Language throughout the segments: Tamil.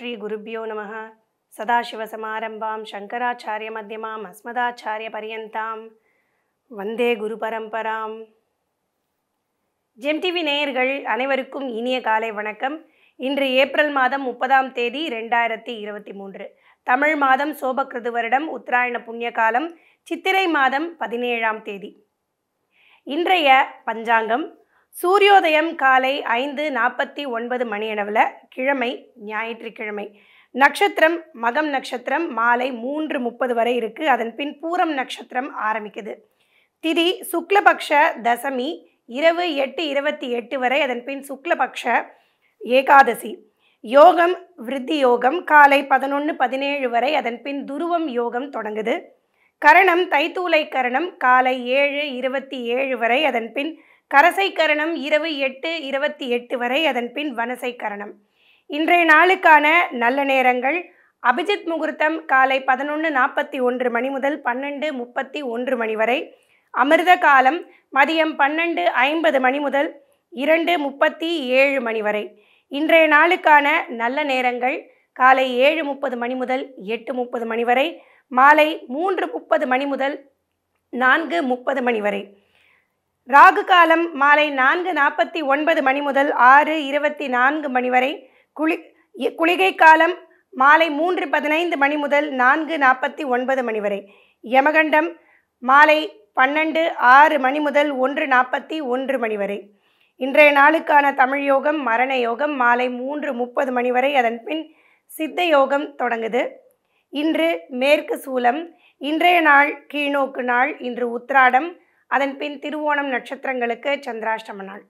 श्रीगुरुभ्यो नमः सदाशिवसमारम्भां शङ्कराचार्यमध्यमाम् अस्मदाचार्यपर्यन्तां வந்தே குரு பரம்பராம் ஜெம் டிவி நேயர்கள் அனைவருக்கும் இனிய காலை வணக்கம் இன்று ஏப்ரல் மாதம் முப்பதாம் தேதி ரெண்டாயிரத்தி இருபத்தி மூன்று தமிழ் மாதம் சோபக்கிருது வருடம் உத்தராயண புண்ணிய காலம் சித்திரை மாதம் பதினேழாம் தேதி இன்றைய பஞ்சாங்கம் சூரியோதயம் காலை ஐந்து நாற்பத்தி ஒன்பது மணியளவில் கிழமை ஞாயிற்றுக்கிழமை நட்சத்திரம் மகம் நட்சத்திரம் மாலை மூன்று முப்பது வரை இருக்குது அதன் பின் பூரம் நட்சத்திரம் ஆரம்பிக்குது திதி சுக்லபக்ஷ தசமி இரவு எட்டு இருபத்தி எட்டு வரை அதன் பின் சுக்லபக்ஷ ஏகாதசி யோகம் விருத்தி யோகம் காலை பதினொன்று பதினேழு வரை அதன் பின் துருவம் யோகம் தொடங்குது கரணம் தைத்தூலை கரணம் காலை ஏழு இருபத்தி ஏழு வரை அதன் பின் கரசை கரணம் இரவு எட்டு இருபத்தி எட்டு வரை அதன் பின் வனசை கரணம் இன்றைய நாளுக்கான நல்ல நேரங்கள் அபிஜித் முகூர்த்தம் காலை பதினொன்று நாற்பத்தி ஒன்று மணி முதல் பன்னெண்டு முப்பத்தி ஒன்று மணி வரை அமிர்த காலம் மதியம் பன்னெண்டு ஐம்பது மணி முதல் இரண்டு முப்பத்தி ஏழு மணி வரை இன்றைய நாளுக்கான நல்ல நேரங்கள் காலை ஏழு முப்பது மணி முதல் எட்டு முப்பது மணி வரை மாலை மூன்று முப்பது மணி முதல் நான்கு முப்பது மணி வரை ராகு காலம் மாலை நான்கு நாற்பத்தி ஒன்பது மணி முதல் ஆறு இருபத்தி நான்கு மணி வரை குளி இ- குளிகை காலம் மாலை மூன்று பதினைந்து மணி முதல் நான்கு நாற்பத்தி ஒன்பது மணி வரை யமகண்டம் மாலை பன்னெண்டு ஆறு மணி முதல் ஒன்று நாற்பத்தி ஒன்று மணி வரை இன்றைய நாளுக்கான தமிழ் யோகம் மரண யோகம் மாலை மூன்று முப்பது மணி வரை அதன் பின் சித்த யோகம் தொடங்குது இன்று மேற்கு சூலம் இன்றைய நாள் கீழ்நோக்கு நாள் இன்று உத்ராடம் அதன் பின் திருவோணம் நட்சத்திரங்களுக்கு சந்திராஷ்டம நாள்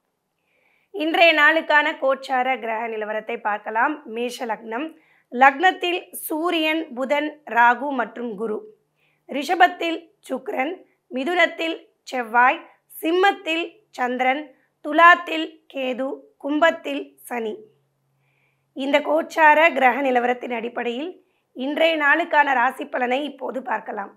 இன்றைய நாளுக்கான கோச்சார கிரக நிலவரத்தை பார்க்கலாம் மேஷ லக்னம் லக்னத்தில் சூரியன் புதன் ராகு மற்றும் குரு ரிஷபத்தில் சுக்கிரன் மிதுனத்தில் செவ்வாய் சிம்மத்தில் சந்திரன் துலாத்தில் கேது கும்பத்தில் சனி இந்த கோச்சார கிரக நிலவரத்தின் அடிப்படையில் இன்றைய நாளுக்கான ராசி பலனை இப்போது பார்க்கலாம்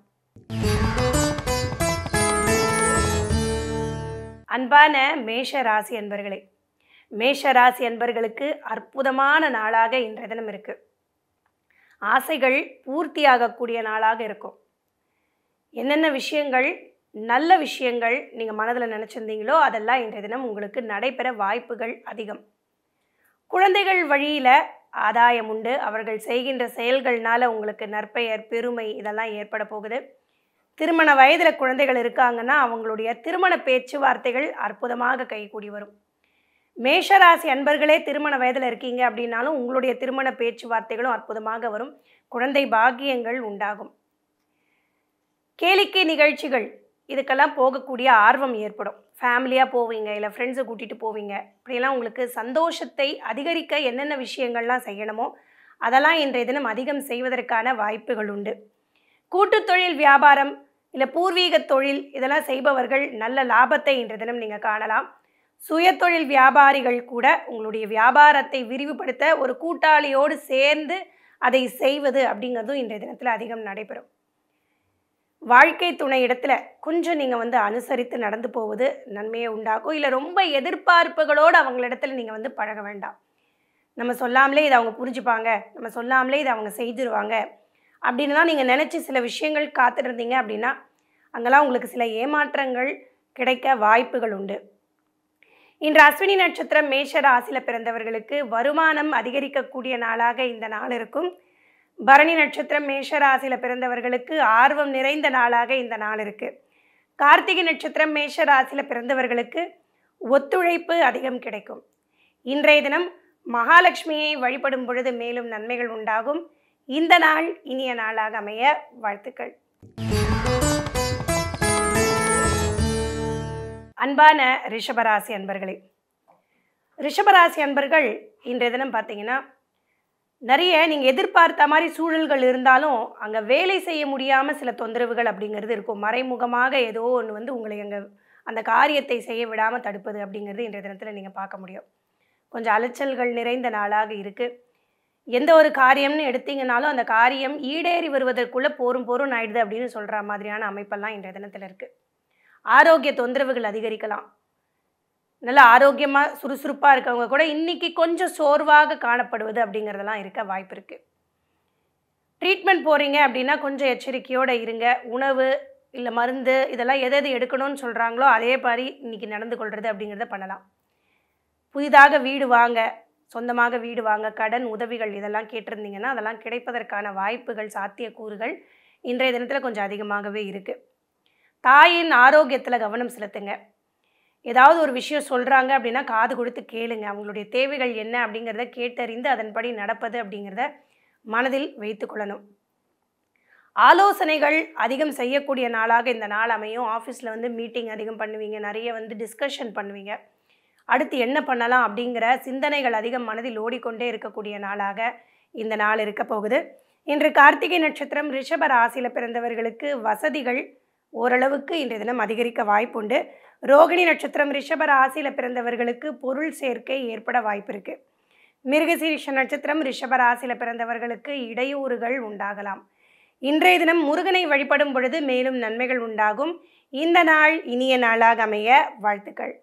அன்பான மேஷ ராசி அன்பர்களே மேஷ ராசி அன்பர்களுக்கு அற்புதமான நாளாக இன்றைய தினம் இருக்கு ஆசைகள் பூர்த்தியாகக்கூடிய நாளாக இருக்கும் என்னென்ன விஷயங்கள் நல்ல விஷயங்கள் நீங்கள் மனதில் நினச்சிருந்தீங்களோ அதெல்லாம் இன்றைய தினம் உங்களுக்கு நடைபெற வாய்ப்புகள் அதிகம் குழந்தைகள் வழியில் ஆதாயம் உண்டு அவர்கள் செய்கின்ற செயல்கள்னால உங்களுக்கு நற்பெயர் பெருமை இதெல்லாம் ஏற்பட போகுது திருமண வயதில் குழந்தைகள் இருக்காங்கன்னா அவங்களுடைய திருமண பேச்சுவார்த்தைகள் அற்புதமாக கைகூடி வரும் மேஷராசி அன்பர்களே திருமண வயதில் இருக்கீங்க அப்படின்னாலும் உங்களுடைய திருமண பேச்சுவார்த்தைகளும் அற்புதமாக வரும் குழந்தை பாக்கியங்கள் உண்டாகும் கேளிக்கை நிகழ்ச்சிகள் இதுக்கெல்லாம் போகக்கூடிய ஆர்வம் ஏற்படும் ஃபேமிலியாக போவீங்க இல்லை ஃப்ரெண்ட்ஸை கூட்டிகிட்டு போவீங்க இப்படியெல்லாம் உங்களுக்கு சந்தோஷத்தை அதிகரிக்க என்னென்ன விஷயங்கள்லாம் செய்யணுமோ அதெல்லாம் இன்றைய தினம் அதிகம் செய்வதற்கான வாய்ப்புகள் உண்டு கூட்டுத் தொழில் வியாபாரம் இல்லை பூர்வீக தொழில் இதெல்லாம் செய்பவர்கள் நல்ல லாபத்தை இன்றைய தினம் நீங்கள் காணலாம் சுயதொழில் வியாபாரிகள் கூட உங்களுடைய வியாபாரத்தை விரிவுபடுத்த ஒரு கூட்டாளியோடு சேர்ந்து அதை செய்வது அப்படிங்கிறதும் இன்றைய தினத்தில் அதிகம் நடைபெறும் வாழ்க்கை துணை இடத்துல கொஞ்சம் நீங்கள் வந்து அனுசரித்து நடந்து போவது நன்மையை உண்டாக்கும் இல்லை ரொம்ப எதிர்பார்ப்புகளோடு அவங்களிடத்துல நீங்கள் வந்து பழக வேண்டாம் நம்ம சொல்லாமலே இதை அவங்க புரிஞ்சுப்பாங்க நம்ம சொல்லாமலே இதை அவங்க செய்திருவாங்க அப்படின்லாம் நீங்கள் நினச்சி சில விஷயங்கள் காத்துட்டு இருந்தீங்க அப்படின்னா அங்கெல்லாம் உங்களுக்கு சில ஏமாற்றங்கள் கிடைக்க வாய்ப்புகள் உண்டு இன்று அஸ்வினி நட்சத்திரம் மேஷ ராசியில் பிறந்தவர்களுக்கு வருமானம் அதிகரிக்கக்கூடிய நாளாக இந்த நாள் இருக்கும் பரணி நட்சத்திரம் மேஷ ராசியில் பிறந்தவர்களுக்கு ஆர்வம் நிறைந்த நாளாக இந்த நாள் இருக்கு கார்த்திகை நட்சத்திரம் மேஷ ராசியில் பிறந்தவர்களுக்கு ஒத்துழைப்பு அதிகம் கிடைக்கும் இன்றைய தினம் மகாலட்சுமியை வழிபடும் பொழுது மேலும் நன்மைகள் உண்டாகும் இந்த நாள் இனிய நாளாக அமைய வாழ்த்துக்கள் அன்பான ரிஷபராசி அன்பர்களே ரிஷபராசி அன்பர்கள் இன்றைய தினம் பார்த்தீங்கன்னா நிறைய நீங்கள் எதிர்பார்த்த மாதிரி சூழல்கள் இருந்தாலும் அங்கே வேலை செய்ய முடியாமல் சில தொந்தரவுகள் அப்படிங்கிறது இருக்கும் மறைமுகமாக ஏதோ ஒன்று வந்து உங்களை அங்கே அந்த காரியத்தை செய்ய விடாமல் தடுப்பது அப்படிங்கிறது இன்றைய தினத்தில் நீங்கள் பார்க்க முடியும் கொஞ்சம் அலைச்சல்கள் நிறைந்த நாளாக இருக்குது எந்த ஒரு காரியம்னு எடுத்தீங்கனாலும் அந்த காரியம் ஈடேறி வருவதற்குள்ளே போரும் போரும் ஆயிடுது அப்படின்னு சொல்கிற மாதிரியான அமைப்பெல்லாம் இன்றைய தினத்தில் இருக்குது ஆரோக்கிய தொந்தரவுகள் அதிகரிக்கலாம் நல்ல ஆரோக்கியமாக சுறுசுறுப்பாக இருக்கவங்க கூட இன்னைக்கு கொஞ்சம் சோர்வாக காணப்படுவது அப்படிங்கிறதெல்லாம் இருக்க வாய்ப்பு இருக்குது ட்ரீட்மெண்ட் போகிறீங்க அப்படின்னா கொஞ்சம் எச்சரிக்கையோடு இருங்க உணவு இல்லை மருந்து இதெல்லாம் எது எது எடுக்கணும்னு சொல்கிறாங்களோ அதே மாதிரி இன்றைக்கி நடந்து கொள்வது அப்படிங்கிறத பண்ணலாம் புதிதாக வீடு வாங்க சொந்தமாக வீடு வாங்க கடன் உதவிகள் இதெல்லாம் கேட்டிருந்தீங்கன்னா அதெல்லாம் கிடைப்பதற்கான வாய்ப்புகள் சாத்தியக்கூறுகள் இன்றைய தினத்தில் கொஞ்சம் அதிகமாகவே இருக்குது தாயின் ஆரோக்கியத்தில் கவனம் செலுத்துங்க ஏதாவது ஒரு விஷயம் சொல்கிறாங்க அப்படின்னா காது கொடுத்து கேளுங்க அவங்களுடைய தேவைகள் என்ன அப்படிங்கிறத கேட்டறிந்து அதன்படி நடப்பது அப்படிங்கிறத மனதில் வைத்து கொள்ளணும் ஆலோசனைகள் அதிகம் செய்யக்கூடிய நாளாக இந்த நாள் அமையும் ஆஃபீஸில் வந்து மீட்டிங் அதிகம் பண்ணுவீங்க நிறைய வந்து டிஸ்கஷன் பண்ணுவீங்க அடுத்து என்ன பண்ணலாம் அப்படிங்கிற சிந்தனைகள் அதிகம் மனதில் ஓடிக்கொண்டே இருக்கக்கூடிய நாளாக இந்த நாள் இருக்க போகுது இன்று கார்த்திகை நட்சத்திரம் ரிஷப ராசியில் பிறந்தவர்களுக்கு வசதிகள் ஓரளவுக்கு இன்றைய தினம் அதிகரிக்க வாய்ப்புண்டு ரோகிணி நட்சத்திரம் ரிஷப ராசியில் பிறந்தவர்களுக்கு பொருள் சேர்க்கை ஏற்பட வாய்ப்பு இருக்குது மிருகசீரிஷ நட்சத்திரம் ரிஷப ராசியில் பிறந்தவர்களுக்கு இடையூறுகள் உண்டாகலாம் இன்றைய தினம் முருகனை வழிபடும் பொழுது மேலும் நன்மைகள் உண்டாகும் இந்த நாள் இனிய நாளாக அமைய வாழ்த்துக்கள்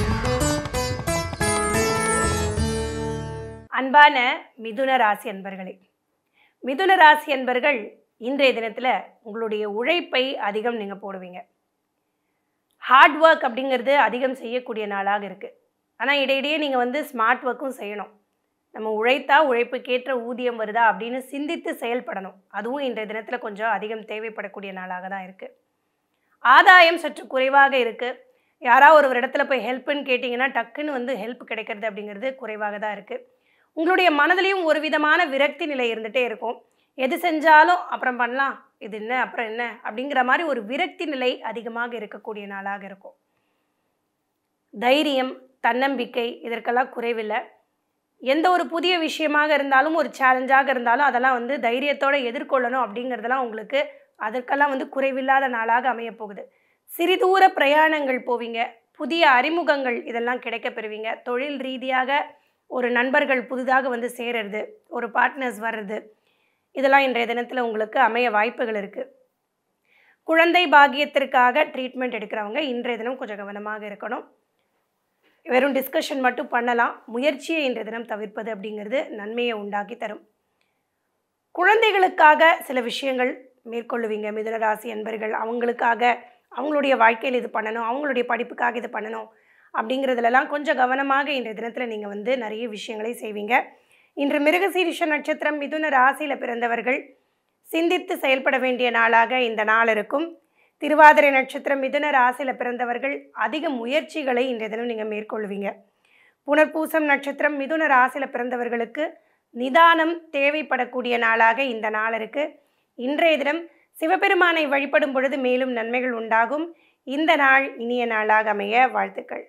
அன்பான மிதுன ராசி அன்பர்களே மிதுன ராசி அன்பர்கள் இன்றைய தினத்தில் உங்களுடைய உழைப்பை அதிகம் நீங்கள் போடுவீங்க ஹார்ட் ஒர்க் அப்படிங்கிறது அதிகம் செய்யக்கூடிய நாளாக இருக்குது ஆனால் இடையிடையே நீங்கள் வந்து ஸ்மார்ட் ஒர்க்கும் செய்யணும் நம்ம உழைத்தா உழைப்புக்கேற்ற ஊதியம் வருதா அப்படின்னு சிந்தித்து செயல்படணும் அதுவும் இன்றைய தினத்தில் கொஞ்சம் அதிகம் தேவைப்படக்கூடிய நாளாக தான் இருக்குது ஆதாயம் சற்று குறைவாக இருக்குது யாராவது ஒரு இடத்துல போய் ஹெல்ப்புன்னு கேட்டிங்கன்னா டக்குன்னு வந்து ஹெல்ப் கிடைக்கிறது அப்படிங்கிறது குறைவாக தான் இருக்குது உங்களுடைய மனதிலையும் ஒரு விதமான விரக்தி நிலை இருந்துகிட்டே இருக்கும் எது செஞ்சாலும் அப்புறம் பண்ணலாம் இது என்ன அப்புறம் என்ன அப்படிங்கிற மாதிரி ஒரு விரக்தி நிலை அதிகமாக இருக்கக்கூடிய நாளாக இருக்கும் தைரியம் தன்னம்பிக்கை இதற்கெல்லாம் குறைவில்லை எந்த ஒரு புதிய விஷயமாக இருந்தாலும் ஒரு சேலஞ்சாக இருந்தாலும் அதெல்லாம் வந்து தைரியத்தோடு எதிர்கொள்ளணும் அப்படிங்கிறதெல்லாம் உங்களுக்கு அதற்கெல்லாம் வந்து குறைவில்லாத நாளாக அமைய போகுது சிறிதூர பிரயாணங்கள் போவீங்க புதிய அறிமுகங்கள் இதெல்லாம் கிடைக்க பெறுவீங்க தொழில் ரீதியாக ஒரு நண்பர்கள் புதிதாக வந்து சேருறது ஒரு பார்ட்னர்ஸ் வர்றது இதெல்லாம் இன்றைய தினத்தில் உங்களுக்கு அமைய வாய்ப்புகள் இருக்குது குழந்தை பாக்கியத்திற்காக ட்ரீட்மெண்ட் எடுக்கிறவங்க இன்றைய தினம் கொஞ்சம் கவனமாக இருக்கணும் வெறும் டிஸ்கஷன் மட்டும் பண்ணலாம் முயற்சியை இன்றைய தினம் தவிர்ப்பது அப்படிங்கிறது நன்மையை உண்டாக்கி தரும் குழந்தைகளுக்காக சில விஷயங்கள் மேற்கொள்ளுவீங்க மிதுன ராசி என்பர்கள் அவங்களுக்காக அவங்களுடைய வாழ்க்கையில் இது பண்ணணும் அவங்களுடைய படிப்புக்காக இது பண்ணணும் அப்படிங்கிறதுலலாம் கொஞ்சம் கவனமாக இன்றைய தினத்தில் நீங்கள் வந்து நிறைய விஷயங்களை செய்வீங்க இன்று மிருகசீரிஷ நட்சத்திரம் மிதுன ராசியில் பிறந்தவர்கள் சிந்தித்து செயல்பட வேண்டிய நாளாக இந்த நாள் இருக்கும் திருவாதிரை நட்சத்திரம் மிதுன ராசியில் பிறந்தவர்கள் அதிக முயற்சிகளை இன்றைய தினம் நீங்கள் மேற்கொள்வீங்க புனர்பூசம் நட்சத்திரம் மிதுன ராசியில் பிறந்தவர்களுக்கு நிதானம் தேவைப்படக்கூடிய நாளாக இந்த நாள் இருக்கு இன்றைய தினம் சிவபெருமானை வழிபடும் பொழுது மேலும் நன்மைகள் உண்டாகும் இந்த நாள் இனிய நாளாக அமைய வாழ்த்துக்கள்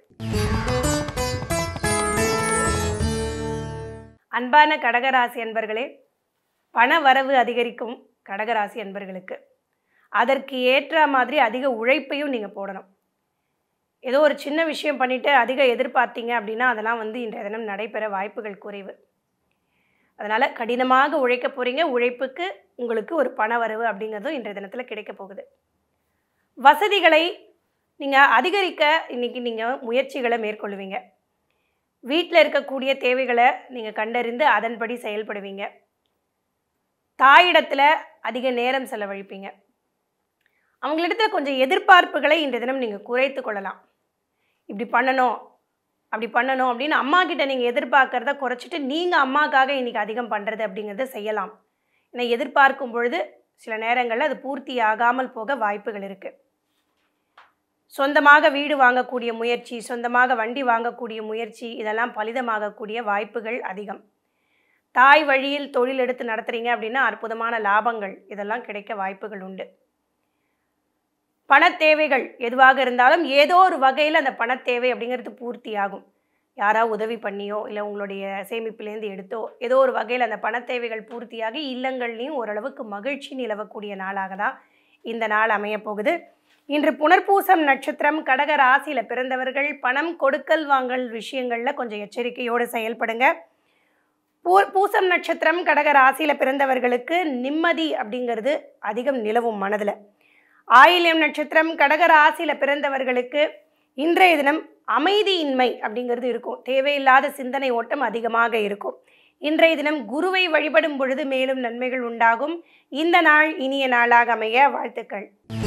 அன்பான கடகராசி அன்பர்களே பண வரவு அதிகரிக்கும் கடகராசி அன்பர்களுக்கு அதற்கு ஏற்ற மாதிரி அதிக உழைப்பையும் நீங்கள் போடணும் ஏதோ ஒரு சின்ன விஷயம் பண்ணிவிட்டு அதிக எதிர்பார்த்தீங்க அப்படின்னா அதெல்லாம் வந்து இன்றைய தினம் நடைபெற வாய்ப்புகள் குறைவு அதனால் கடினமாக உழைக்க போகிறீங்க உழைப்புக்கு உங்களுக்கு ஒரு பண வரவு அப்படிங்கிறதும் இன்றைய தினத்தில் கிடைக்க போகுது வசதிகளை நீங்கள் அதிகரிக்க இன்றைக்கி நீங்கள் முயற்சிகளை மேற்கொள்வீங்க வீட்டில் இருக்கக்கூடிய தேவைகளை நீங்கள் கண்டறிந்து அதன்படி செயல்படுவீங்க தாயிடத்தில் அதிக நேரம் செலவழிப்பீங்க அவங்களிடத்துல கொஞ்சம் எதிர்பார்ப்புகளை இன்றைய தினம் நீங்கள் குறைத்து கொள்ளலாம் இப்படி பண்ணணும் அப்படி பண்ணணும் அப்படின்னு அம்மா கிட்ட நீங்கள் எதிர்பார்க்கறத குறைச்சிட்டு நீங்கள் அம்மாக்காக இன்றைக்கி அதிகம் பண்ணுறது அப்படிங்கிறத செய்யலாம் ஏன்னா எதிர்பார்க்கும் பொழுது சில நேரங்களில் அது பூர்த்தி ஆகாமல் போக வாய்ப்புகள் இருக்குது சொந்தமாக வீடு வாங்கக்கூடிய முயற்சி சொந்தமாக வண்டி வாங்கக்கூடிய முயற்சி இதெல்லாம் பலிதமாகக்கூடிய வாய்ப்புகள் அதிகம் தாய் வழியில் தொழில் எடுத்து நடத்துகிறீங்க அப்படின்னா அற்புதமான லாபங்கள் இதெல்லாம் கிடைக்க வாய்ப்புகள் உண்டு பணத்தேவைகள் எதுவாக இருந்தாலும் ஏதோ ஒரு வகையில் அந்த பணத்தேவை அப்படிங்கிறது பூர்த்தி ஆகும் யாராவது உதவி பண்ணியோ இல்லை உங்களுடைய சேமிப்பிலேருந்து எடுத்தோ ஏதோ ஒரு வகையில் அந்த பணத்தேவைகள் பூர்த்தியாகி இல்லங்கள்லேயும் ஓரளவுக்கு மகிழ்ச்சி நிலவக்கூடிய நாளாக தான் இந்த நாள் அமையப் போகுது இன்று புனர்பூசம் நட்சத்திரம் கடக ராசியில் பிறந்தவர்கள் பணம் கொடுக்கல் வாங்கல் விஷயங்களில் கொஞ்சம் எச்சரிக்கையோடு செயல்படுங்க பூ பூசம் நட்சத்திரம் கடக ராசியில் பிறந்தவர்களுக்கு நிம்மதி அப்படிங்கிறது அதிகம் நிலவும் மனதில் ஆயில்யம் நட்சத்திரம் கடக ராசியில் பிறந்தவர்களுக்கு இன்றைய தினம் அமைதியின்மை அப்படிங்கிறது இருக்கும் தேவையில்லாத சிந்தனை ஓட்டம் அதிகமாக இருக்கும் இன்றைய தினம் குருவை வழிபடும் பொழுது மேலும் நன்மைகள் உண்டாகும் இந்த நாள் இனிய நாளாக அமைய வாழ்த்துக்கள்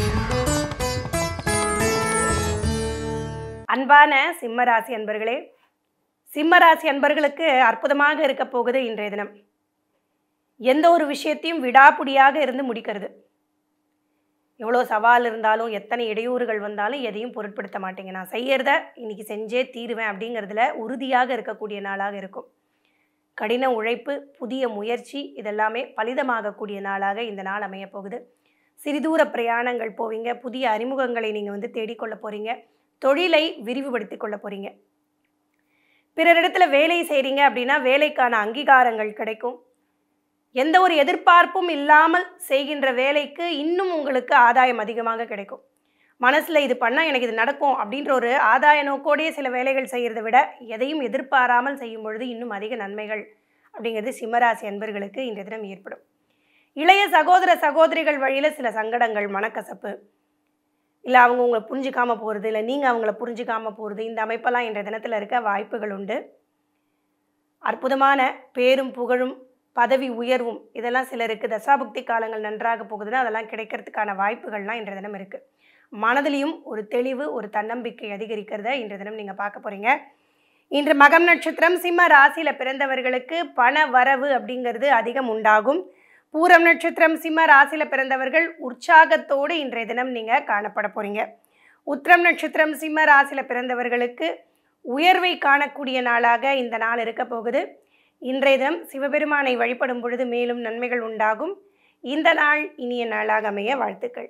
அன்பான சிம்மராசி அன்பர்களே சிம்மராசி அன்பர்களுக்கு அற்புதமாக இருக்க போகுது இன்றைய தினம் எந்த ஒரு விஷயத்தையும் விடாப்புடியாக இருந்து முடிக்கிறது எவ்வளோ சவால் இருந்தாலும் எத்தனை இடையூறுகள் வந்தாலும் எதையும் பொருட்படுத்த மாட்டீங்க நான் செய்யறத இன்னைக்கு செஞ்சே தீருவேன் அப்படிங்கிறதுல உறுதியாக இருக்கக்கூடிய நாளாக இருக்கும் கடின உழைப்பு புதிய முயற்சி இதெல்லாமே பலிதமாகக்கூடிய நாளாக இந்த நாள் அமைய போகுது சிறிதூர பிரயாணங்கள் போவீங்க புதிய அறிமுகங்களை நீங்கள் வந்து தேடிக்கொள்ள போகிறீங்க தொழிலை விரிவுபடுத்திக் கொள்ள போகிறீங்க பிறரிடத்துல வேலை செய்கிறீங்க அப்படின்னா வேலைக்கான அங்கீகாரங்கள் கிடைக்கும் எந்த ஒரு எதிர்பார்ப்பும் இல்லாமல் செய்கின்ற வேலைக்கு இன்னும் உங்களுக்கு ஆதாயம் அதிகமாக கிடைக்கும் மனசில் இது பண்ணால் எனக்கு இது நடக்கும் அப்படின்ற ஒரு ஆதாய நோக்கோடையே சில வேலைகள் செய்கிறத விட எதையும் எதிர்பாராமல் செய்யும் பொழுது இன்னும் அதிக நன்மைகள் அப்படிங்கிறது சிம்மராசி அன்பர்களுக்கு இன்றைய தினம் ஏற்படும் இளைய சகோதர சகோதரிகள் வழியில் சில சங்கடங்கள் மனக்கசப்பு இல்லை அவங்க உங்களை புரிஞ்சிக்காம போகிறது இல்லை நீங்கள் அவங்கள புரிஞ்சிக்காம போகிறது இந்த அமைப்பெல்லாம் இன்றைய தினத்தில் இருக்க வாய்ப்புகள் உண்டு அற்புதமான பேரும் புகழும் பதவி உயர்வும் இதெல்லாம் சிலருக்கு தசாபுக்தி காலங்கள் நன்றாக போகுதுன்னா அதெல்லாம் கிடைக்கிறதுக்கான வாய்ப்புகள்லாம் இன்றைய தினம் இருக்குது மனதிலையும் ஒரு தெளிவு ஒரு தன்னம்பிக்கை அதிகரிக்கிறத இன்றைய தினம் நீங்கள் பார்க்க போகிறீங்க இன்று மகம் நட்சத்திரம் சிம்ம ராசியில் பிறந்தவர்களுக்கு பண வரவு அப்படிங்கிறது அதிகம் உண்டாகும் பூரம் நட்சத்திரம் சிம்ம ராசியில் பிறந்தவர்கள் உற்சாகத்தோடு இன்றைய தினம் நீங்கள் காணப்பட போகிறீங்க உத்திரம் நட்சத்திரம் சிம்ம ராசியில் பிறந்தவர்களுக்கு உயர்வை காணக்கூடிய நாளாக இந்த நாள் இருக்க போகுது இன்றைய தினம் சிவபெருமானை வழிபடும் பொழுது மேலும் நன்மைகள் உண்டாகும் இந்த நாள் இனிய நாளாக அமைய வாழ்த்துக்கள்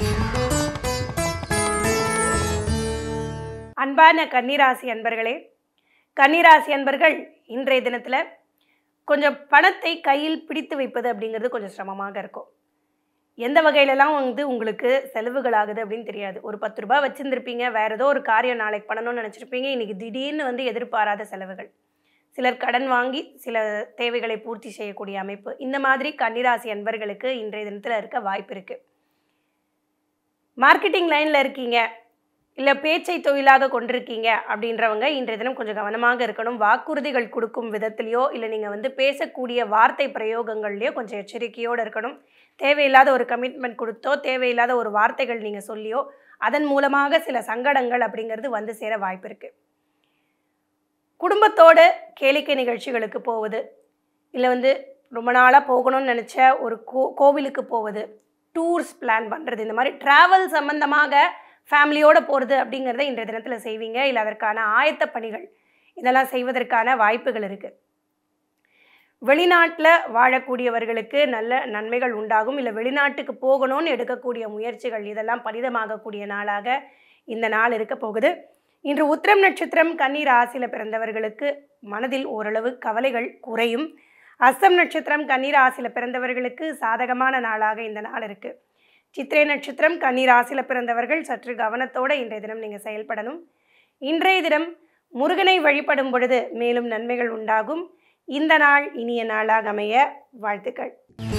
அன்பான கன்னிராசி அன்பர்களே கன்னிராசி அன்பர்கள் இன்றைய தினத்தில் கொஞ்சம் பணத்தை கையில் பிடித்து வைப்பது அப்படிங்கிறது கொஞ்சம் சிரமமாக இருக்கும் எந்த வகையிலலாம் வந்து உங்களுக்கு செலவுகள் ஆகுது அப்படின்னு தெரியாது ஒரு பத்து ரூபாய் வச்சுருந்துருப்பீங்க வேறு ஏதோ ஒரு காரியம் நாளைக்கு பண்ணணும்னு நினச்சிருப்பீங்க இன்றைக்கி திடீர்னு வந்து எதிர்பாராத செலவுகள் சிலர் கடன் வாங்கி சில தேவைகளை பூர்த்தி செய்யக்கூடிய அமைப்பு இந்த மாதிரி கன்னிராசி அன்பர்களுக்கு இன்றைய தினத்தில் இருக்க வாய்ப்பு இருக்குது மார்க்கெட்டிங் லைனில் இருக்கீங்க இல்லை பேச்சை தொழிலாக கொண்டிருக்கீங்க அப்படின்றவங்க இன்றைய தினம் கொஞ்சம் கவனமாக இருக்கணும் வாக்குறுதிகள் கொடுக்கும் விதத்திலையோ இல்லை நீங்கள் வந்து பேசக்கூடிய வார்த்தை பிரயோகங்கள்லையோ கொஞ்சம் எச்சரிக்கையோடு இருக்கணும் தேவையில்லாத ஒரு கமிட்மெண்ட் கொடுத்தோ தேவையில்லாத ஒரு வார்த்தைகள் நீங்கள் சொல்லியோ அதன் மூலமாக சில சங்கடங்கள் அப்படிங்கிறது வந்து சேர வாய்ப்பு இருக்குது குடும்பத்தோடு கேளிக்கை நிகழ்ச்சிகளுக்கு போவது இல்லை வந்து ரொம்ப நாளாக போகணும்னு நினச்ச ஒரு கோ கோவிலுக்கு போவது டூர்ஸ் பிளான் பண்ணுறது இந்த மாதிரி ட்ராவல் சம்மந்தமாக ஃபேமிலியோடு போகிறது அப்படிங்கிறத இன்றைய தினத்தில் செய்வீங்க இல்லை அதற்கான ஆயத்த பணிகள் இதெல்லாம் செய்வதற்கான வாய்ப்புகள் இருக்குது வெளிநாட்டில் வாழக்கூடியவர்களுக்கு நல்ல நன்மைகள் உண்டாகும் இல்லை வெளிநாட்டுக்கு போகணும்னு எடுக்கக்கூடிய முயற்சிகள் இதெல்லாம் பலிதமாகக்கூடிய நாளாக இந்த நாள் இருக்க போகுது இன்று உத்திரம் நட்சத்திரம் கன்னி ராசியில் பிறந்தவர்களுக்கு மனதில் ஓரளவு கவலைகள் குறையும் அஸ்தம் நட்சத்திரம் கன்னி ராசியில் பிறந்தவர்களுக்கு சாதகமான நாளாக இந்த நாள் இருக்குது சித்திரை நட்சத்திரம் கன்னி ராசியில் பிறந்தவர்கள் சற்று கவனத்தோடு இன்றைய தினம் நீங்கள் செயல்படணும் இன்றைய தினம் முருகனை வழிபடும் பொழுது மேலும் நன்மைகள் உண்டாகும் இந்த நாள் இனிய நாளாக அமைய வாழ்த்துக்கள்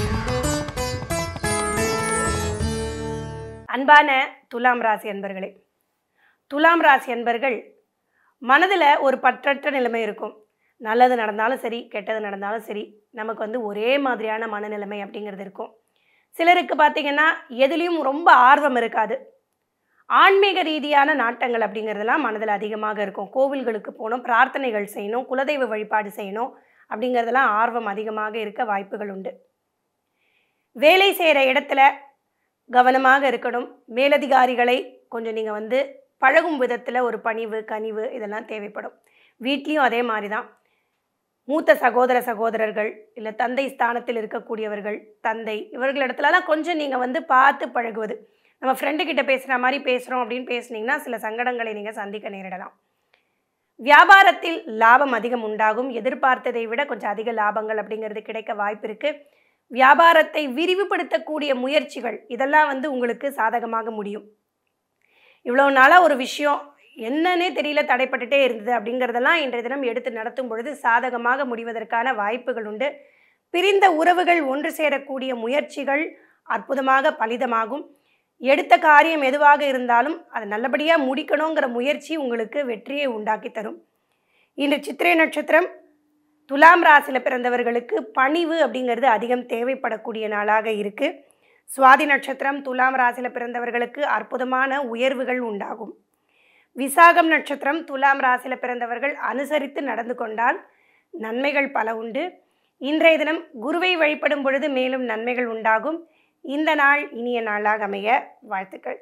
அன்பான துலாம் ராசி அன்பர்களே துலாம் ராசி அன்பர்கள் மனதில் ஒரு பற்றற்ற நிலைமை இருக்கும் நல்லது நடந்தாலும் சரி கெட்டது நடந்தாலும் சரி நமக்கு வந்து ஒரே மாதிரியான மனநிலைமை அப்படிங்கிறது இருக்கும் சிலருக்கு பார்த்திங்கன்னா எதுலேயும் ரொம்ப ஆர்வம் இருக்காது ஆன்மீக ரீதியான நாட்டங்கள் அப்படிங்கிறதெல்லாம் மனதில் அதிகமாக இருக்கும் கோவில்களுக்கு போகணும் பிரார்த்தனைகள் செய்யணும் குலதெய்வ வழிபாடு செய்யணும் அப்படிங்கிறதெல்லாம் ஆர்வம் அதிகமாக இருக்க வாய்ப்புகள் உண்டு வேலை செய்கிற இடத்துல கவனமாக இருக்கணும் மேலதிகாரிகளை கொஞ்சம் நீங்கள் வந்து பழகும் விதத்தில் ஒரு பணிவு கனிவு இதெல்லாம் தேவைப்படும் வீட்லேயும் அதே மாதிரி தான் மூத்த சகோதர சகோதரர்கள் இல்லை தந்தை ஸ்தானத்தில் இருக்கக்கூடியவர்கள் தந்தை இவர்களிடத்துலலாம் கொஞ்சம் நீங்கள் வந்து பார்த்து பழகுவது நம்ம ஃப்ரெண்டு கிட்ட பேசுகிற மாதிரி பேசுகிறோம் அப்படின்னு பேசுனீங்கன்னா சில சங்கடங்களை நீங்கள் சந்திக்க நேரிடலாம் வியாபாரத்தில் லாபம் அதிகம் உண்டாகும் எதிர்பார்த்ததை விட கொஞ்சம் அதிக லாபங்கள் அப்படிங்கிறது கிடைக்க வாய்ப்பு இருக்குது வியாபாரத்தை விரிவுபடுத்தக்கூடிய முயற்சிகள் இதெல்லாம் வந்து உங்களுக்கு சாதகமாக முடியும் இவ்வளோ நாளாக ஒரு விஷயம் என்னன்னே தெரியல தடைப்பட்டுட்டே இருந்தது அப்படிங்கிறதெல்லாம் இன்றைய தினம் எடுத்து நடத்தும் பொழுது சாதகமாக முடிவதற்கான வாய்ப்புகள் உண்டு பிரிந்த உறவுகள் ஒன்று சேரக்கூடிய முயற்சிகள் அற்புதமாக பலிதமாகும் எடுத்த காரியம் எதுவாக இருந்தாலும் அதை நல்லபடியாக முடிக்கணுங்கிற முயற்சி உங்களுக்கு வெற்றியை உண்டாக்கி தரும் இன்று சித்திரை நட்சத்திரம் துலாம் ராசியில் பிறந்தவர்களுக்கு பணிவு அப்படிங்கிறது அதிகம் தேவைப்படக்கூடிய நாளாக இருக்குது சுவாதி நட்சத்திரம் துலாம் ராசியில் பிறந்தவர்களுக்கு அற்புதமான உயர்வுகள் உண்டாகும் விசாகம் நட்சத்திரம் துலாம் ராசியில் பிறந்தவர்கள் அனுசரித்து நடந்து கொண்டால் நன்மைகள் பல உண்டு இன்றைய தினம் குருவை வழிபடும் பொழுது மேலும் நன்மைகள் உண்டாகும் இந்த நாள் இனிய நாளாக அமைய வாழ்த்துக்கள்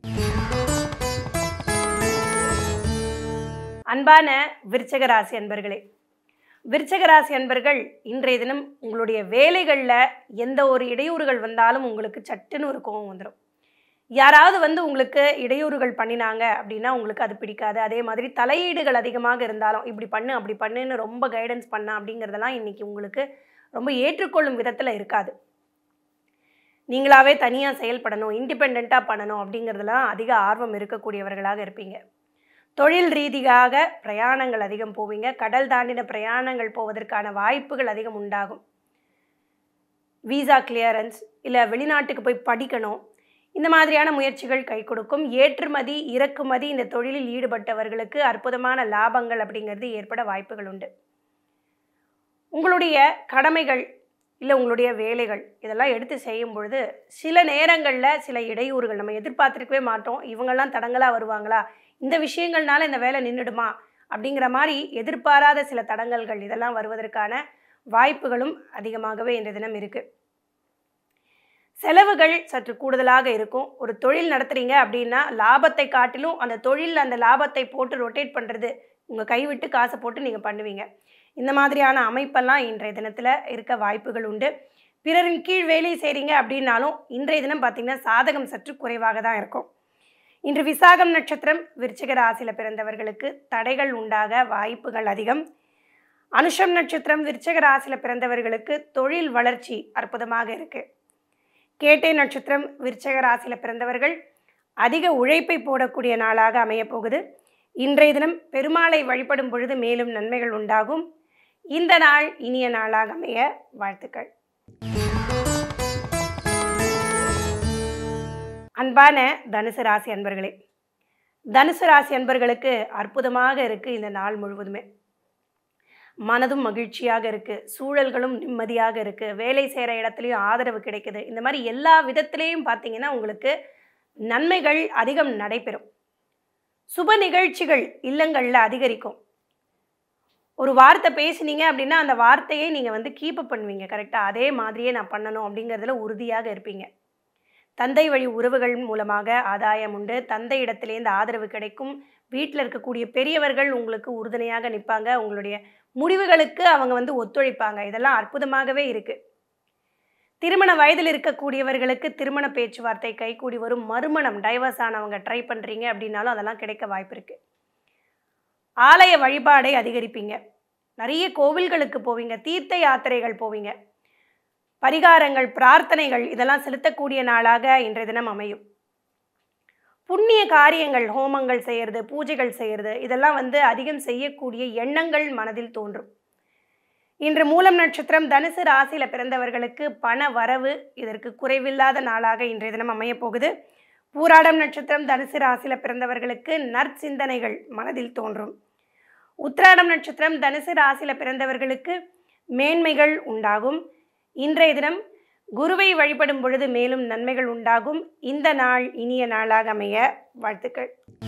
அன்பான விருச்சக ராசி அன்பர்களே விருச்சக ராசி அன்பர்கள் இன்றைய தினம் உங்களுடைய வேலைகளில் எந்த ஒரு இடையூறுகள் வந்தாலும் உங்களுக்கு சட்டுன்னு ஒரு கோபம் வந்துடும் யாராவது வந்து உங்களுக்கு இடையூறுகள் பண்ணினாங்க அப்படின்னா உங்களுக்கு அது பிடிக்காது அதே மாதிரி தலையீடுகள் அதிகமாக இருந்தாலும் இப்படி பண்ணு அப்படி பண்ணுன்னு ரொம்ப கைடன்ஸ் பண்ண அப்படிங்கிறதெல்லாம் இன்றைக்கி உங்களுக்கு ரொம்ப ஏற்றுக்கொள்ளும் விதத்தில் இருக்காது நீங்களாவே தனியாக செயல்படணும் இண்டிபெண்ட்டாக பண்ணணும் அப்படிங்கிறதுலாம் அதிக ஆர்வம் இருக்கக்கூடியவர்களாக இருப்பீங்க தொழில் ரீதியாக பிரயாணங்கள் அதிகம் போவீங்க கடல் தாண்டின பிரயாணங்கள் போவதற்கான வாய்ப்புகள் அதிகம் உண்டாகும் வீசா கிளியரன்ஸ் இல்லை வெளிநாட்டுக்கு போய் படிக்கணும் இந்த மாதிரியான முயற்சிகள் கை கொடுக்கும் ஏற்றுமதி இறக்குமதி இந்த தொழிலில் ஈடுபட்டவர்களுக்கு அற்புதமான லாபங்கள் அப்படிங்கிறது ஏற்பட வாய்ப்புகள் உண்டு உங்களுடைய கடமைகள் இல்லை உங்களுடைய வேலைகள் இதெல்லாம் எடுத்து செய்யும் பொழுது சில நேரங்களில் சில இடையூறுகள் நம்ம எதிர்பார்த்துருக்கவே மாட்டோம் இவங்கெல்லாம் தடங்களாக வருவாங்களா இந்த விஷயங்கள்னால இந்த வேலை நின்றுடுமா அப்படிங்கிற மாதிரி எதிர்பாராத சில தடங்கல்கள் இதெல்லாம் வருவதற்கான வாய்ப்புகளும் அதிகமாகவே இந்த தினம் இருக்குது செலவுகள் சற்று கூடுதலாக இருக்கும் ஒரு தொழில் நடத்துகிறீங்க அப்படின்னா லாபத்தை காட்டிலும் அந்த தொழில் அந்த லாபத்தை போட்டு ரொட்டேட் பண்ணுறது உங்கள் கைவிட்டு காசை போட்டு நீங்கள் பண்ணுவீங்க இந்த மாதிரியான அமைப்பெல்லாம் இன்றைய தினத்தில் இருக்க வாய்ப்புகள் உண்டு பிறரின் கீழ் வேலை செய்கிறீங்க அப்படின்னாலும் இன்றைய தினம் பார்த்திங்கன்னா சாதகம் சற்று குறைவாக தான் இருக்கும் இன்று விசாகம் நட்சத்திரம் விருச்சிக ராசியில் பிறந்தவர்களுக்கு தடைகள் உண்டாக வாய்ப்புகள் அதிகம் அனுஷம் நட்சத்திரம் விருச்சிக ராசியில் பிறந்தவர்களுக்கு தொழில் வளர்ச்சி அற்புதமாக இருக்குது கேட்டை நட்சத்திரம் விருச்சக ராசியில் பிறந்தவர்கள் அதிக உழைப்பை போடக்கூடிய நாளாக அமையப் போகுது இன்றைய தினம் பெருமாளை வழிபடும் பொழுது மேலும் நன்மைகள் உண்டாகும் இந்த நாள் இனிய நாளாக அமைய வாழ்த்துக்கள் அன்பான தனுசு ராசி அன்பர்களே தனுசு ராசி அன்பர்களுக்கு அற்புதமாக இருக்குது இந்த நாள் முழுவதுமே மனதும் மகிழ்ச்சியாக இருக்குது சூழல்களும் நிம்மதியாக இருக்குது வேலை செய்கிற இடத்துலையும் ஆதரவு கிடைக்குது இந்த மாதிரி எல்லா விதத்திலையும் பார்த்தீங்கன்னா உங்களுக்கு நன்மைகள் அதிகம் நடைபெறும் சுப நிகழ்ச்சிகள் இல்லங்களில் அதிகரிக்கும் ஒரு வார்த்தை பேசுனீங்க அப்படின்னா அந்த வார்த்தையை நீங்கள் வந்து கீப் பண்ணுவீங்க கரெக்டாக அதே மாதிரியே நான் பண்ணணும் அப்படிங்கிறதுல உறுதியாக இருப்பீங்க தந்தை வழி உறவுகள் மூலமாக ஆதாயம் உண்டு தந்தை இடத்துலேருந்து ஆதரவு கிடைக்கும் வீட்டில் இருக்கக்கூடிய பெரியவர்கள் உங்களுக்கு உறுதுணையாக நிற்பாங்க உங்களுடைய முடிவுகளுக்கு அவங்க வந்து ஒத்துழைப்பாங்க இதெல்லாம் அற்புதமாகவே இருக்குது திருமண வயதில் இருக்கக்கூடியவர்களுக்கு திருமண பேச்சுவார்த்தை கைகூடி வரும் மறுமணம் டைவர்ஸ் ஆனவங்க ட்ரை பண்ணுறீங்க அப்படின்னாலும் அதெல்லாம் கிடைக்க வாய்ப்பு இருக்குது ஆலய வழிபாடை அதிகரிப்பீங்க நிறைய கோவில்களுக்கு போவீங்க தீர்த்த யாத்திரைகள் போவீங்க பரிகாரங்கள் பிரார்த்தனைகள் இதெல்லாம் செலுத்தக்கூடிய நாளாக இன்றைய தினம் அமையும் புண்ணிய காரியங்கள் ஹோமங்கள் செய்கிறது பூஜைகள் செய்கிறது இதெல்லாம் வந்து அதிகம் செய்யக்கூடிய எண்ணங்கள் மனதில் தோன்றும் இன்று மூலம் நட்சத்திரம் தனுசு ராசியில் பிறந்தவர்களுக்கு பண வரவு இதற்கு குறைவில்லாத நாளாக இன்றைய தினம் அமையப் போகுது பூராடம் நட்சத்திரம் தனுசு ராசியில் பிறந்தவர்களுக்கு நற்சிந்தனைகள் மனதில் தோன்றும் உத்திராடம் நட்சத்திரம் தனுசு ராசியில் பிறந்தவர்களுக்கு மேன்மைகள் உண்டாகும் இன்றைய தினம் குருவை வழிபடும் பொழுது மேலும் நன்மைகள் உண்டாகும் இந்த நாள் இனிய நாளாக அமைய வாழ்த்துக்கள்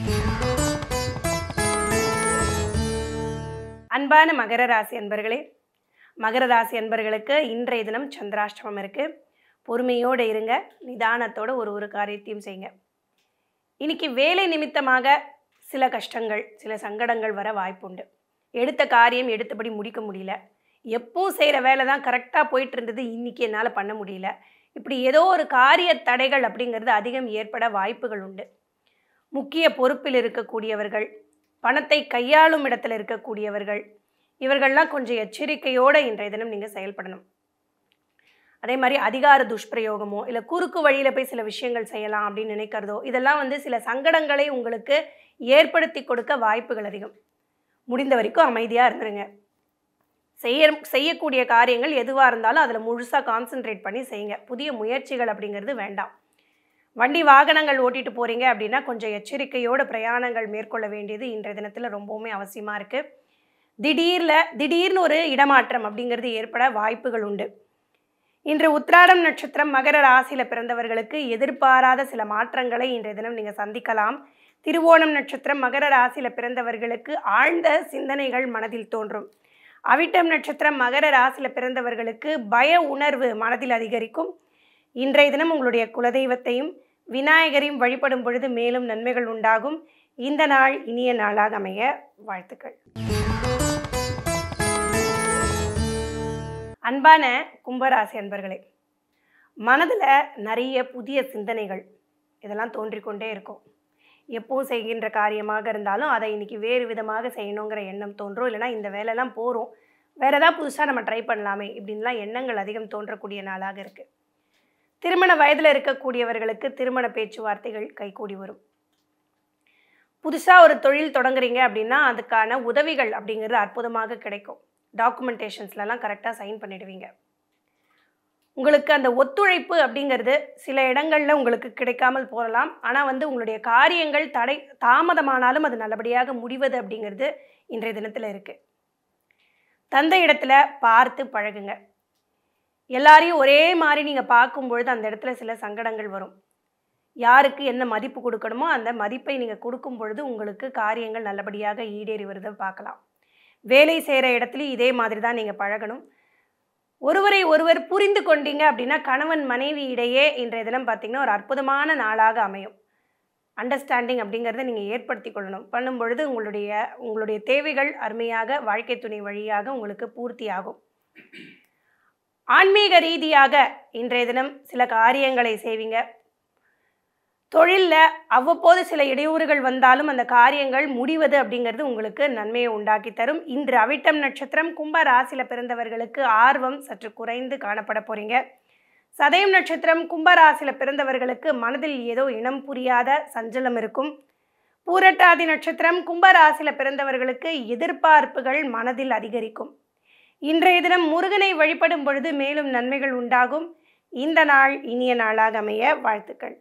அன்பான மகர ராசி அன்பர்களே மகர ராசி அன்பர்களுக்கு இன்றைய தினம் சந்திராஷ்டமம் இருக்குது பொறுமையோடு இருங்க நிதானத்தோட ஒரு ஒரு காரியத்தையும் செய்யுங்க இன்னைக்கு வேலை நிமித்தமாக சில கஷ்டங்கள் சில சங்கடங்கள் வர வாய்ப்புண்டு எடுத்த காரியம் எடுத்தபடி முடிக்க முடியல எப்போ செய்கிற வேலை தான் கரெக்டாக போயிட்டு இருந்தது இன்றைக்கி என்னால் பண்ண முடியல இப்படி ஏதோ ஒரு காரிய தடைகள் அப்படிங்கிறது அதிகம் ஏற்பட வாய்ப்புகள் உண்டு முக்கிய பொறுப்பில் இருக்கக்கூடியவர்கள் பணத்தை கையாளும் இடத்துல இருக்கக்கூடியவர்கள் இவர்கள்லாம் கொஞ்சம் எச்சரிக்கையோடு இன்றைய தினம் நீங்கள் செயல்படணும் அதே மாதிரி அதிகார துஷ்பிரயோகமோ இல்லை குறுக்கு வழியில் போய் சில விஷயங்கள் செய்யலாம் அப்படின்னு நினைக்கிறதோ இதெல்லாம் வந்து சில சங்கடங்களை உங்களுக்கு ஏற்படுத்தி கொடுக்க வாய்ப்புகள் அதிகம் முடிந்த வரைக்கும் அமைதியாக இருந்துருங்க செய்ய செய்யக்கூடிய காரியங்கள் எதுவாக இருந்தாலும் அதில் முழுசாக கான்சென்ட்ரேட் பண்ணி செய்யுங்க புதிய முயற்சிகள் அப்படிங்கிறது வேண்டாம் வண்டி வாகனங்கள் ஓட்டிட்டு போகிறீங்க அப்படின்னா கொஞ்சம் எச்சரிக்கையோடு பிரயாணங்கள் மேற்கொள்ள வேண்டியது இன்றைய தினத்தில் ரொம்பவுமே அவசியமாக இருக்குது திடீரில் திடீர்னு ஒரு இடமாற்றம் அப்படிங்கிறது ஏற்பட வாய்ப்புகள் உண்டு இன்று உத்திராடம் நட்சத்திரம் மகர ராசியில் பிறந்தவர்களுக்கு எதிர்பாராத சில மாற்றங்களை இன்றைய தினம் நீங்கள் சந்திக்கலாம் திருவோணம் நட்சத்திரம் மகர ராசியில் பிறந்தவர்களுக்கு ஆழ்ந்த சிந்தனைகள் மனதில் தோன்றும் அவிட்டம் நட்சத்திரம் மகர ராசியில் பிறந்தவர்களுக்கு பய உணர்வு மனதில் அதிகரிக்கும் இன்றைய தினம் உங்களுடைய குலதெய்வத்தையும் விநாயகரையும் வழிபடும் பொழுது மேலும் நன்மைகள் உண்டாகும் இந்த நாள் இனிய நாளாக அமைய வாழ்த்துக்கள் அன்பான கும்பராசி அன்பர்களே மனதில் நிறைய புதிய சிந்தனைகள் இதெல்லாம் தோன்றிக்கொண்டே இருக்கும் எப்போ செய்கின்ற காரியமாக இருந்தாலும் அதை இன்னைக்கு வேறு விதமாக செய்யணுங்கிற எண்ணம் தோன்றும் இல்லைனா இந்த வேலைலாம் போகிறோம் வேறு ஏதாவது புதுசாக நம்ம ட்ரை பண்ணலாமே இப்படின்லாம் எண்ணங்கள் அதிகம் தோன்றக்கூடிய நாளாக இருக்குது திருமண வயதில் இருக்கக்கூடியவர்களுக்கு திருமண பேச்சுவார்த்தைகள் கைகூடி வரும் புதுசாக ஒரு தொழில் தொடங்குறீங்க அப்படின்னா அதுக்கான உதவிகள் அப்படிங்கிறது அற்புதமாக கிடைக்கும் டாக்குமெண்டேஷன்ஸ்லலாம் கரெக்டாக சைன் பண்ணிடுவீங்க உங்களுக்கு அந்த ஒத்துழைப்பு அப்படிங்கிறது சில இடங்களில் உங்களுக்கு கிடைக்காமல் போகலாம் ஆனால் வந்து உங்களுடைய காரியங்கள் தடை தாமதமானாலும் அது நல்லபடியாக முடிவது அப்படிங்கிறது இன்றைய தினத்தில் இருக்குது தந்தை இடத்துல பார்த்து பழகுங்க எல்லாரையும் ஒரே மாதிரி நீங்கள் பார்க்கும் பொழுது அந்த இடத்துல சில சங்கடங்கள் வரும் யாருக்கு என்ன மதிப்பு கொடுக்கணுமோ அந்த மதிப்பை நீங்கள் கொடுக்கும் பொழுது உங்களுக்கு காரியங்கள் நல்லபடியாக ஈடேறி வருதை பார்க்கலாம் வேலை செய்கிற இடத்துலையும் இதே மாதிரி தான் நீங்கள் பழகணும் ஒருவரை ஒருவர் புரிந்து கொண்டீங்க அப்படின்னா கணவன் மனைவி இடையே இன்றைய தினம் பார்த்திங்கன்னா ஒரு அற்புதமான நாளாக அமையும் அண்டர்ஸ்டாண்டிங் அப்படிங்கிறத நீங்கள் ஏற்படுத்தி கொள்ளணும் பண்ணும் பொழுது உங்களுடைய உங்களுடைய தேவைகள் அருமையாக வாழ்க்கை துணை வழியாக உங்களுக்கு பூர்த்தி ஆகும் ஆன்மீக ரீதியாக இன்றைய தினம் சில காரியங்களை செய்வீங்க தொழிலில் அவ்வப்போது சில இடையூறுகள் வந்தாலும் அந்த காரியங்கள் முடிவது அப்படிங்கிறது உங்களுக்கு நன்மையை உண்டாக்கி தரும் இன்று அவிட்டம் நட்சத்திரம் கும்ப ராசியில் பிறந்தவர்களுக்கு ஆர்வம் சற்று குறைந்து காணப்பட போகிறீங்க சதயம் நட்சத்திரம் கும்ப ராசியில் பிறந்தவர்களுக்கு மனதில் ஏதோ இனம் புரியாத சஞ்சலம் இருக்கும் பூரட்டாதி நட்சத்திரம் கும்ப ராசியில் பிறந்தவர்களுக்கு எதிர்பார்ப்புகள் மனதில் அதிகரிக்கும் இன்றைய தினம் முருகனை வழிபடும் பொழுது மேலும் நன்மைகள் உண்டாகும் இந்த நாள் இனிய நாளாக அமைய வாழ்த்துக்கள்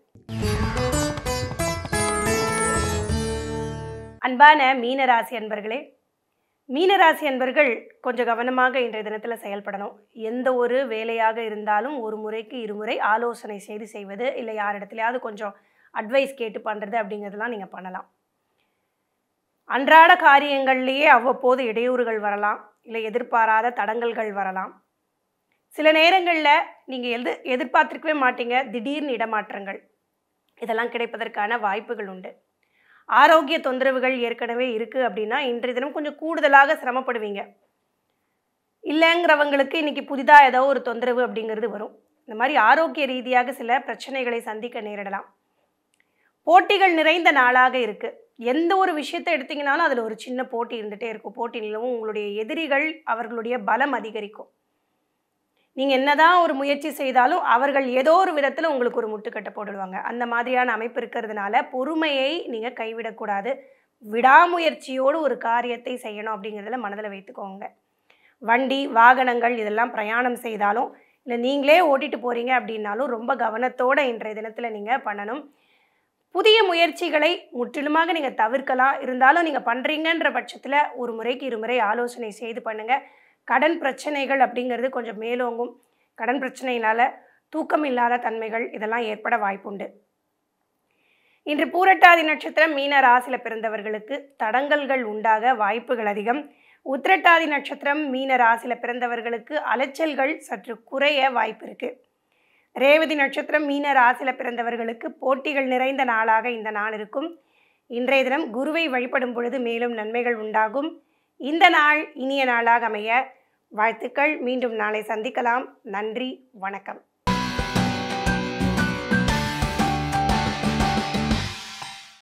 அன்பான மீனராசி அன்பர்களே மீனராசி அன்பர்கள் கொஞ்சம் கவனமாக இன்றைய தினத்தில் செயல்படணும் எந்த ஒரு வேலையாக இருந்தாலும் ஒரு முறைக்கு இருமுறை ஆலோசனை செய்து செய்வது இல்லை யார் இடத்துலையாவது கொஞ்சம் அட்வைஸ் கேட்டு பண்ணுறது அப்படிங்கிறதெல்லாம் நீங்கள் பண்ணலாம் அன்றாட காரியங்கள்லேயே அவ்வப்போது இடையூறுகள் வரலாம் இல்லை எதிர்பாராத தடங்கல்கள் வரலாம் சில நேரங்களில் நீங்கள் எது எதிர்பார்த்துருக்கவே மாட்டீங்க திடீர்னு இடமாற்றங்கள் இதெல்லாம் கிடைப்பதற்கான வாய்ப்புகள் உண்டு ஆரோக்கிய தொந்தரவுகள் ஏற்கனவே இருக்குது அப்படின்னா இன்றைய தினம் கொஞ்சம் கூடுதலாக சிரமப்படுவீங்க இல்லைங்கிறவங்களுக்கு இன்றைக்கி புதிதாக ஏதோ ஒரு தொந்தரவு அப்படிங்கிறது வரும் இந்த மாதிரி ஆரோக்கிய ரீதியாக சில பிரச்சனைகளை சந்திக்க நேரிடலாம் போட்டிகள் நிறைந்த நாளாக இருக்குது எந்த ஒரு விஷயத்தை எடுத்தீங்கனாலும் அதில் ஒரு சின்ன போட்டி இருந்துகிட்டே இருக்கும் போட்டி நிலவும் உங்களுடைய எதிரிகள் அவர்களுடைய பலம் அதிகரிக்கும் நீங்கள் என்னதான் ஒரு முயற்சி செய்தாலும் அவர்கள் ஏதோ ஒரு விதத்தில் உங்களுக்கு ஒரு முட்டுக்கட்டை போட்டுடுவாங்க அந்த மாதிரியான அமைப்பு இருக்கிறதுனால பொறுமையை நீங்கள் கைவிடக்கூடாது விடாமுயற்சியோடு ஒரு காரியத்தை செய்யணும் அப்படிங்கிறதுல மனதில் வைத்துக்கோங்க வண்டி வாகனங்கள் இதெல்லாம் பிரயாணம் செய்தாலும் இல்லை நீங்களே ஓட்டிட்டு போகிறீங்க அப்படின்னாலும் ரொம்ப கவனத்தோடு இன்றைய தினத்தில் நீங்கள் பண்ணணும் புதிய முயற்சிகளை முற்றிலுமாக நீங்கள் தவிர்க்கலாம் இருந்தாலும் நீங்கள் பண்ணுறீங்கன்ற பட்சத்தில் ஒரு முறைக்கு இருமுறை ஆலோசனை செய்து பண்ணுங்கள் கடன் பிரச்சனைகள் அப்படிங்கிறது கொஞ்சம் மேலோங்கும் கடன் பிரச்சனையினால் தூக்கம் இல்லாத தன்மைகள் இதெல்லாம் ஏற்பட வாய்ப்புண்டு இன்று பூரட்டாதி நட்சத்திரம் மீன ராசியில் பிறந்தவர்களுக்கு தடங்கல்கள் உண்டாக வாய்ப்புகள் அதிகம் உத்திரட்டாதி நட்சத்திரம் மீன ராசியில் பிறந்தவர்களுக்கு அலைச்சல்கள் சற்று குறைய வாய்ப்பு இருக்குது ரேவதி நட்சத்திரம் மீன ராசியில் பிறந்தவர்களுக்கு போட்டிகள் நிறைந்த நாளாக இந்த நாள் இருக்கும் இன்றைய தினம் குருவை வழிபடும் பொழுது மேலும் நன்மைகள் உண்டாகும் இந்த நாள் இனிய நாளாக அமைய வாழ்த்துக்கள் மீண்டும் நாளை சந்திக்கலாம் நன்றி வணக்கம்